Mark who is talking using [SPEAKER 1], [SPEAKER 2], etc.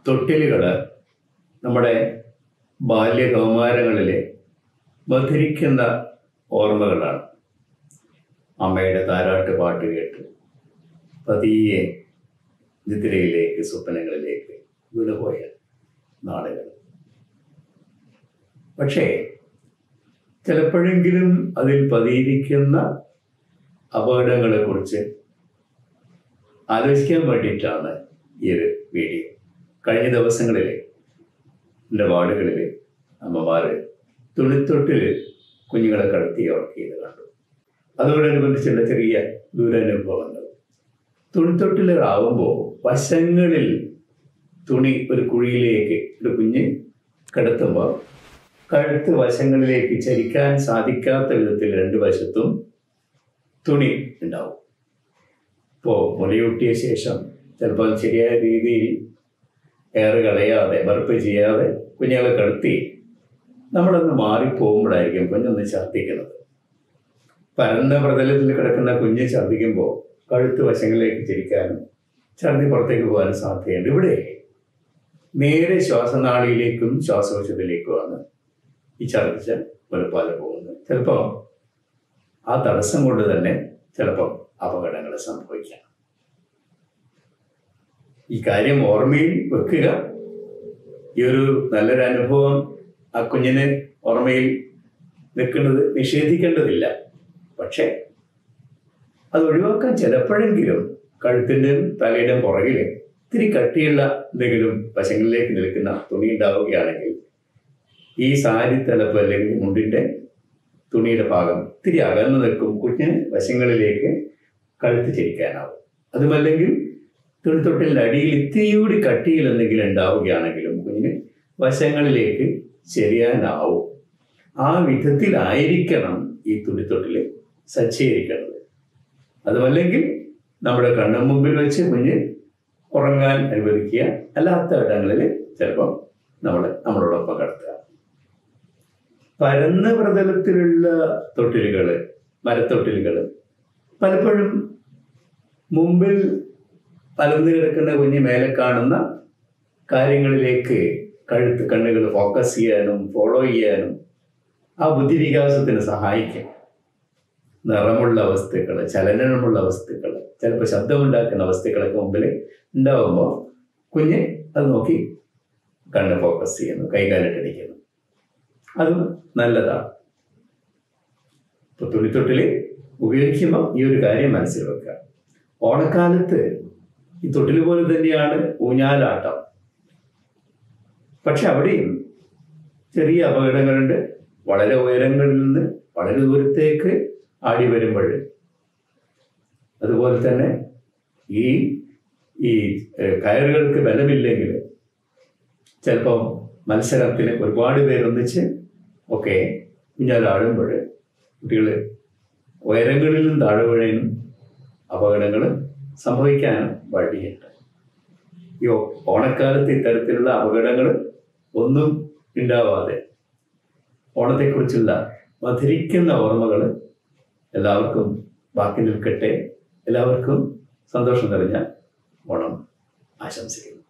[SPEAKER 1] തൊട്ടിലുകൾ നമ്മുടെ ബാല്യകൗമാരങ്ങളിലെ മധുരിക്കുന്ന ഓർമ്മകളാണ് അമ്മയുടെ താരാട്ട് പാട്ട് കേട്ട് പതിയെ നിദ്രയിലേക്ക് സ്വപ്നങ്ങളിലേക്ക് വീണുപോയ നാളുകൾ പക്ഷേ ചിലപ്പോഴെങ്കിലും അതിൽ പതിയിരിക്കുന്ന അപകടങ്ങളെക്കുറിച്ച് ആലോചിക്കാൻ വേണ്ടിയിട്ടാണ് ഈ ഒരു വീഡിയോ കഴിഞ്ഞ ദിവസങ്ങളിൽ എൻ്റെ വാർഡുകളിൽ അമ്മമാർ തുണിത്തൊട്ടിൽ കുഞ്ഞുങ്ങളെ കടത്തി ഉറക്കിയത് കണ്ടു അതോടനുബന്ധിച്ചുള്ള ചെറിയ ദുരനുഭവങ്ങൾ തുണിത്തൊട്ടിലാവുമ്പോൾ വശങ്ങളിൽ തുണി ഒരു കുഴിയിലേക്ക് ഒരു കുഞ്ഞ് കിടത്തുമ്പോൾ കഴുത്ത് വശങ്ങളിലേക്ക് ചരിക്കാൻ സാധിക്കാത്ത വിധത്തിൽ രണ്ട് വശത്തും തുണി ഉണ്ടാവും ഇപ്പോൾ മുലയൂട്ടിയ ശേഷം ചിലപ്പോൾ ശരിയായ രീതിയിൽ എയർ കളയാതെ ബർപ്പ് ചെയ്യാതെ കുഞ്ഞുങ്ങളെ കടത്തി നമ്മളൊന്ന് മാറിപ്പോകുമ്പോഴായിരിക്കും കുഞ്ഞൊന്ന് ഛർദ്ദിക്കുന്നത് പരന്ന പ്രതലത്തിൽ കിടക്കുന്ന കുഞ്ഞ് ഛർദ്ദിക്കുമ്പോൾ കഴുത്ത് വശങ്ങളിലേക്ക് ചിരിക്കാനും ഛർദ്ദി പുറത്തേക്ക് പോകാനും സാധ്യതയുണ്ട് ഇവിടെ നേരെ ശ്വാസനാളിയിലേക്കും ശ്വാസകോശത്തിലേക്കുമാണ് ഈ ഛർദ്ദിച്ച മുലപ്പാല് പോകുന്നത് ചിലപ്പോൾ ആ തടസ്സം കൊണ്ട് തന്നെ ചിലപ്പോൾ അപകടങ്ങൾ സംഭവിക്കാം ഈ കാര്യം ഓർമ്മയിൽ വെക്കുക ഈ ഒരു നല്ലൊരു അനുഭവം ആ കുഞ്ഞിന് ഓർമ്മയിൽ നിൽക്കുന്നത് നിഷേധിക്കേണ്ടതില്ല പക്ഷേ അത് ഒഴിവാക്കാൻ ചിലപ്പോഴെങ്കിലും കഴുത്തിൻ്റെയും തലയുടെയും പുറകിൽ ഇത്തിരി കട്ടിയുള്ള എന്തെങ്കിലും വശങ്ങളിലേക്ക് നിൽക്കുന്ന തുണി ഉണ്ടാവുകയാണെങ്കിൽ ഈ സാരി തലപ്പ് അല്ലെങ്കിൽ മുണ്ടിൻ്റെ തുണിയുടെ ഭാഗം ഇത്തിരി അകന്നു നിൽക്കും കുഞ്ഞിന് വശങ്ങളിലേക്ക് കഴുത്ത് ചിരിക്കാനാവും അതുമല്ലെങ്കിൽ തുണിത്തൊട്ടിലിൻ്റെ അടിയിൽ ഇത്തിരി കൂടി കട്ടിയിൽ എന്തെങ്കിലും ഉണ്ടാവുകയാണെങ്കിലും കുഞ്ഞിന് വശങ്ങളിലേക്ക് ചെരിയാനാവും ആ വിധത്തിലായിരിക്കണം ഈ തുണിത്തൊട്ടിൽ സജ്ജീകരിക്കേണ്ടത് അതുമല്ലെങ്കിൽ നമ്മുടെ കണ്ണു മുമ്പിൽ വെച്ച് കുഞ്ഞ് ഉറങ്ങാൻ അനുവദിക്കുക അല്ലാത്ത ഇടങ്ങളിൽ ചിലപ്പോൾ നമ്മൾ നമ്മളോടൊപ്പം കിടത്തുക പരന്ന പ്രതലത്തിലുള്ള തൊട്ടിലുകൾ മരത്തൊട്ടിലുകൾ പലപ്പോഴും മുമ്പിൽ പലർന്നു കിടക്കുന്ന കുഞ്ഞ് മേലെ കാണുന്ന കാര്യങ്ങളിലേക്ക് കഴുത്ത് കണ്ണുകൾ ഫോക്കസ് ചെയ്യാനും ഫോളോ ചെയ്യാനും ആ ബുദ്ധിവികാസത്തിന് സഹായിക്കും നിറമുള്ള വസ്തുക്കൾ ചലനമുള്ള വസ്തുക്കൾ ചിലപ്പോൾ ശബ്ദമുണ്ടാക്കുന്ന വസ്തുക്കളൊക്കെ മുമ്പിൽ ഉണ്ടാവുമ്പോൾ കുഞ്ഞ് അത് നോക്കി കണ്ണ് ഫോക്കസ് ചെയ്യുന്നു കൈകാലിട്ടടിക്കുന്നു അതും നല്ലതാണ് ഇപ്പൊ തുണിത്തൊട്ടിൽ ഉപയോഗിക്കുമ്പോൾ ഈ ഒരു കാര്യം മനസ്സിൽ വെക്കുക ഓണക്കാലത്ത് ഈ തൊട്ടിൽ പോലെ തന്നെയാണ് ഊഞ്ഞാലാട്ടം പക്ഷെ അവിടെയും ചെറിയ അപകടങ്ങളുണ്ട് വളരെ ഉയരങ്ങളിൽ നിന്ന് വളരെ ദൂരത്തേക്ക് ആടി വരുമ്പോൾ അതുപോലെ തന്നെ ഈ ഈ ഏഹ്, കയറുകൾക്ക് ബലമില്ലെങ്കിൽ ചിലപ്പം മത്സരത്തിന് ഒരുപാട് പേരൊന്നിച്ച് ഒക്കെ ഊഞ്ഞാലാടുമ്പോൾ കുട്ടികൾ ഉയരങ്ങളിലും താഴെ വീഴാനും അപകടങ്ങൾ സംഭവിക്കാനും വഴിയുണ്ട് ഈ ഓ- ഓണക്കാലത്ത് ഇത്തരത്തിലുള്ള അപകടങ്ങൾ ഒന്നും ഉണ്ടാവാതെ ഓണത്തെക്കുറിച്ചുള്ള മധുരിക്കുന്ന ഓർമ്മകൾ എല്ലാവർക്കും ബാക്കി നിൽക്കട്ടെ എല്ലാവർക്കും സന്തോഷം നിറഞ്ഞ ഓണം ആശംസിക്കുന്നു